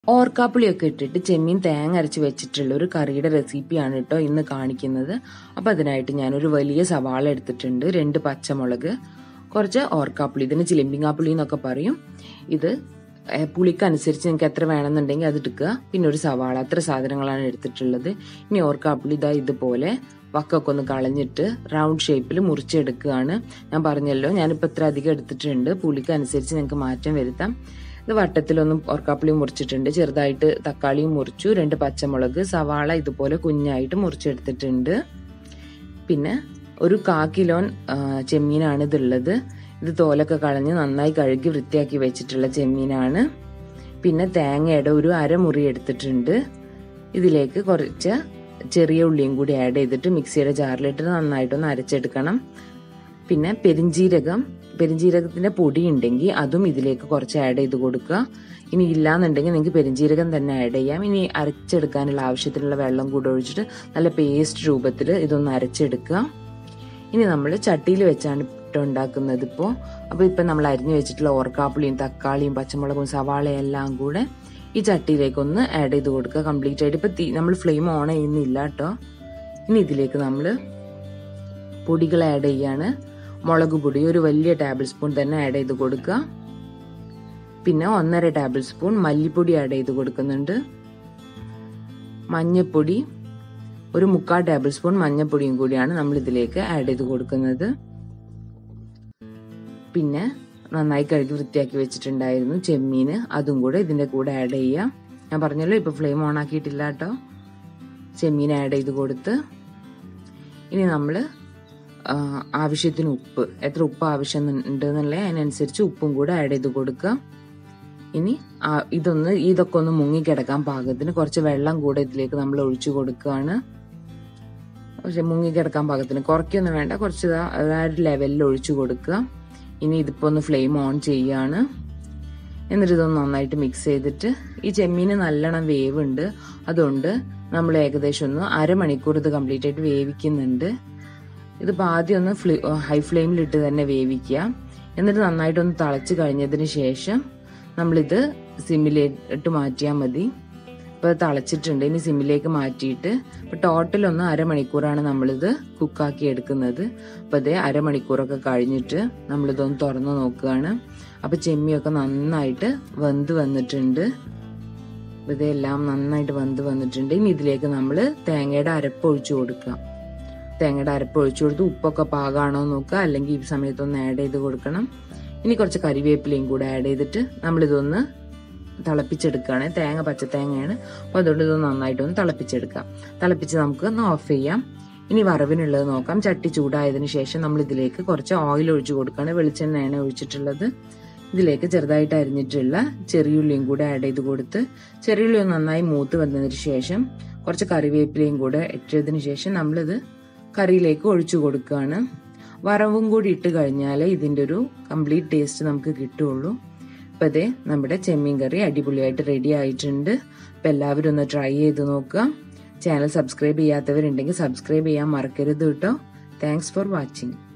ഓർക്കാപ്പുളിയൊക്കെ ഇട്ടിട്ട് ചെമ്മീൻ തേങ്ങ അരച്ച് വെച്ചിട്ടുള്ള ഒരു കറിയുടെ റെസിപ്പിയാണ് കേട്ടോ ഇന്ന് കാണിക്കുന്നത് അപ്പം അതിനായിട്ട് ഞാനൊരു വലിയ സവാള എടുത്തിട്ടുണ്ട് രണ്ട് പച്ചമുളക് കുറച്ച് ഓർക്കാപ്പുളി ഇതിന് ചിലിമ്പിങ്ങാപ്പുളി എന്നൊക്കെ പറയും ഇത് ഏഹ്, പുളിക്കനുസരിച്ച് നിങ്ങൾക്ക് എത്ര വേണമെന്നുണ്ടെങ്കിൽ അത് എടുക്കുക പിന്നെ ഒരു സവാള അത്ര സാധനങ്ങളാണ് എടുത്തിട്ടുള്ളത് ഇനി ഓർക്കാപ്പുളി ഇതാ ഇതുപോലെ വക്കൊക്കെ ഒന്ന് കളഞ്ഞിട്ട് റൗണ്ട് ഷേപ്പിൽ മുറിച്ചെടുക്കുകയാണ് ഞാൻ പറഞ്ഞല്ലോ ഞാനിപ്പോൾ ഇത്ര അധികം എടുത്തിട്ടുണ്ട് പുളിക്കനുസരിച്ച് നിങ്ങൾക്ക് മാറ്റം വരുത്താം ഇത് വട്ടത്തിലൊന്നും ഓർക്കാപ്പുളി മുറിച്ചിട്ടുണ്ട് ചെറുതായിട്ട് തക്കാളിയും മുറിച്ചു രണ്ട് പച്ചമുളക് സവാള ഇതുപോലെ കുഞ്ഞായിട്ട് മുറിച്ചെടുത്തിട്ടുണ്ട് പിന്നെ ഒരു കാ കിലോൻ ആ, ചെമ്മീനാണ് ഇതുള്ളത് ഇത് തോലൊക്കെ കളഞ്ഞ് നന്നായി കഴുകി വൃത്തിയാക്കി വെച്ചിട്ടുള്ള ചെമ്മീനാണ് പിന്നെ തേങ്ങയുടെ ഒരു അരമുറി എടുത്തിട്ടുണ്ട് ഇതിലേക്ക് കുറച്ച് ചെറിയ ഉള്ളിയും കൂടി ആഡ് ചെയ്തിട്ട് മിക്സിയുടെ ജാറിലിട്ട് നന്നായിട്ടൊന്ന് അരച്ചെടുക്കണം പിന്നെ പെരിഞ്ജീരകം പെരിഞ്ജീരകത്തിന്റെ പൊടി ഉണ്ടെങ്കിൽ അതും ഇതിലേക്ക് കുറച്ച് ആഡ് ചെയ്ത് കൊടുക്കുക ഇനി ഇല്ലാന്നുണ്ടെങ്കിൽ നിങ്ങൾക്ക് പെരിഞ്ജീരകം തന്നെ ആഡ് ചെയ്യാം ഇനി അരച്ചെടുക്കാനുള്ള ആവശ്യത്തിനുള്ള വെള്ളം കൂടെ ഒഴിച്ചിട്ട് നല്ല പേസ്റ്റ് രൂപത്തിൽ ഇതൊന്ന് അരച്ചെടുക്കുക ഇനി നമ്മൾ ചട്ടിയിൽ വെച്ചാണ് ഇട്ട് ഉണ്ടാക്കുന്നത് ഇപ്പോൾ അപ്പോൾ ഇപ്പം നമ്മൾ അരിഞ്ഞു വെച്ചിട്ടുള്ള ഓർക്കാപ്പുളിയും തക്കാളിയും പച്ചമുളകും സവാളയും എല്ലാം കൂടെ ഈ ചട്ടിയിലേക്കൊന്ന് ആഡ് ചെയ്ത് കൊടുക്കുക കംപ്ലീറ്റ് ആയിട്ട് ഇപ്പം തീ നമ്മൾ ഫ്ലെയിം ഓൺ ചെയ്യുന്നില്ല കേട്ടോ ഇനി ഇതിലേക്ക് നമ്മൾ പൊടികൾ ആഡ് ചെയ്യാണ് മുളക് പൊടി ഒരു വലിയ ടേബിൾ സ്പൂൺ തന്നെ ആഡ് ചെയ്ത് കൊടുക്കുക പിന്നെ ഒന്നര ടേബിൾ സ്പൂൺ മല്ലിപ്പൊടി ആഡ് ചെയ്ത് കൊടുക്കുന്നുണ്ട് മഞ്ഞപ്പൊടി ഒരു മുക്കാൽ ടേബിൾ സ്പൂൺ മഞ്ഞപ്പൊടിയും കൂടിയാണ് നമ്മൾ ഇതിലേക്ക് ആഡ് ചെയ്ത് കൊടുക്കുന്നത് പിന്നെ നന്നായി കഴുകി വൃത്തിയാക്കി വെച്ചിട്ടുണ്ടായിരുന്നു ചെമ്മീന് അതും കൂടെ ഇതിന്റെ കൂടെ ആഡ് ചെയ്യാം ഞാൻ പറഞ്ഞല്ലോ ഇപ്പൊ ഫ്ലെയിം ഓൺ ആക്കിയിട്ടില്ല കേട്ടോ ചെമ്മീൻ ആഡ് ചെയ്ത് കൊടുത്ത് ഇനി നമ്മൾ ആവശ്യത്തിന് ഉപ്പ് എത്ര ഉപ്പ് ആവശ്യം ഉണ്ട് എന്നുള്ള അതിനനുസരിച്ച് ഉപ്പും കൂടെ ആഡ് ചെയ്ത് കൊടുക്കുക ഇനി ആ- ഇതൊന്ന് ഇതൊക്കെ ഒന്ന് മുങ്ങിക്കിടക്കാൻ പാകത്തിന് കുറച്ച് വെള്ളം കൂടെ ഇതിലേക്ക് നമ്മൾ ഒഴിച്ചു കൊടുക്കുകയാണ് പക്ഷെ മുങ്ങിക്കിടക്കാൻ പാകത്തിന് കുറയ്ക്കൊന്നും വേണ്ട കുറച്ച് ഇതാ ആ ഒരു ലെവലിൽ ഒഴിച്ചു കൊടുക്കുക ഇനി ഇതിപ്പോ ഒന്ന് ഫ്ലെയിം ഓൺ ചെയ്യാണ് എന്നിട്ട് ഇതൊന്ന് നന്നായിട്ട് മിക്സ് ചെയ്തിട്ട് ഈ ചെമ്മീന് നല്ലോണം വേവ് ഉണ്ട് അതുകൊണ്ട് നമ്മൾ ഏകദേശം ഒന്ന് അരമണിക്കൂർ ഇത് കംപ്ലീറ്റ് ആയിട്ട് വേവിക്കുന്നുണ്ട് ഇതിപ്പോൾ ആദ്യം ഒന്ന് ഫ്ലേ ഹൈ ഫ്ലെയിമിലിട്ട് തന്നെ വേവിക്കുക എന്നിട്ട് നന്നായിട്ടൊന്ന് തിളച്ച് കഴിഞ്ഞതിന് ശേഷം നമ്മളിത് സിമ്മിലിട്ട് മാറ്റിയാൽ മതി ഇപ്പോൾ തിളച്ചിട്ടുണ്ട് ഇനി സിമ്മിലേക്ക് മാറ്റിയിട്ട് ഇപ്പോൾ ടോട്ടൽ ഒന്ന് അരമണിക്കൂറാണ് നമ്മളിത് കുക്കാക്കി എടുക്കുന്നത് അപ്പോൾ അതേ അരമണിക്കൂറൊക്കെ കഴിഞ്ഞിട്ട് നമ്മളിതൊന്ന് തുറന്ന് നോക്കുകയാണ് അപ്പോൾ ചെമ്മിയൊക്കെ നന്നായിട്ട് വെന്ത് വന്നിട്ടുണ്ട് അപ്പോൾ ഇതെല്ലാം നന്നായിട്ട് വെന്ത് വന്നിട്ടുണ്ട് ഇനി ഇതിലേക്ക് നമ്മൾ തേങ്ങയുടെ അരപ്പ് ഒഴിച്ചു കൊടുക്കാം തേങ്ങയുടെ അരപ്പ് ഒഴിച്ചു കൊടുത്ത് ഉപ്പൊക്കെ പാകാണോ എന്ന് നോക്കുക അല്ലെങ്കിൽ ഈ സമയത്തൊന്ന് ആഡ് ചെയ്ത് കൊടുക്കണം ഇനി കുറച്ച് കരിവേപ്പിലയും കൂടെ ആഡ് ചെയ്തിട്ട് നമ്മളിതൊന്ന് തിളപ്പിച്ചെടുക്കുകയാണ് തേങ്ങ പച്ച തേങ്ങയാണ് അപ്പോൾ അതുകൊണ്ട് ഇത് നന്നായിട്ടൊന്ന് തിളപ്പിച്ചെടുക്കാം തിളപ്പിച്ച് നമുക്ക് ഒന്ന് ഓഫ് ചെയ്യാം ഇനി വറവിനുള്ളത് നോക്കാം ചട്ടി ചൂടായതിനു ശേഷം നമ്മൾ ഇതിലേക്ക് കുറച്ച് ഓയിൽ ഒഴിച്ചു കൊടുക്കുകയാണ് വെളിച്ചെണ്ണയാണ് ഒഴിച്ചിട്ടുള്ളത് ഇതിലേക്ക് ചെറുതായിട്ട് അരിഞ്ഞിട്ടുള്ള ചെറിയുള്ളിയും കൂടെ ആഡ് ചെയ്ത് കൊടുത്ത് ചെറിയുള്ളി ഒന്ന് നന്നായി മൂത്ത് വന്നതിന് ശേഷം കുറച്ച് കറിവേപ്പിലയും കൂടെ ഇട്ടതിന് ശേഷം നമ്മളിത് കറിയിലേക്ക് ഒഴിച്ചു കൊടുക്കുകയാണ് വറവും കൂടി ഇട്ട് കഴിഞ്ഞാൽ ഇതിൻ്റെ ഒരു കംപ്ലീറ്റ് ടേസ്റ്റ് നമുക്ക് കിട്ടുള്ളൂ അപ്പം അതെ നമ്മുടെ ചെമ്മീൻ കറി അടിപൊളിയായിട്ട് റെഡി ആയിട്ടുണ്ട് അപ്പം എല്ലാവരും ഒന്ന് ട്രൈ ചെയ്ത് നോക്കുക ചാനൽ സബ്സ്ക്രൈബ് ചെയ്യാത്തവരുണ്ടെങ്കിൽ സബ്സ്ക്രൈബ് ചെയ്യാൻ മറക്കരുത് കേട്ടോ താങ്ക്സ് ഫോർ വാച്ചിങ്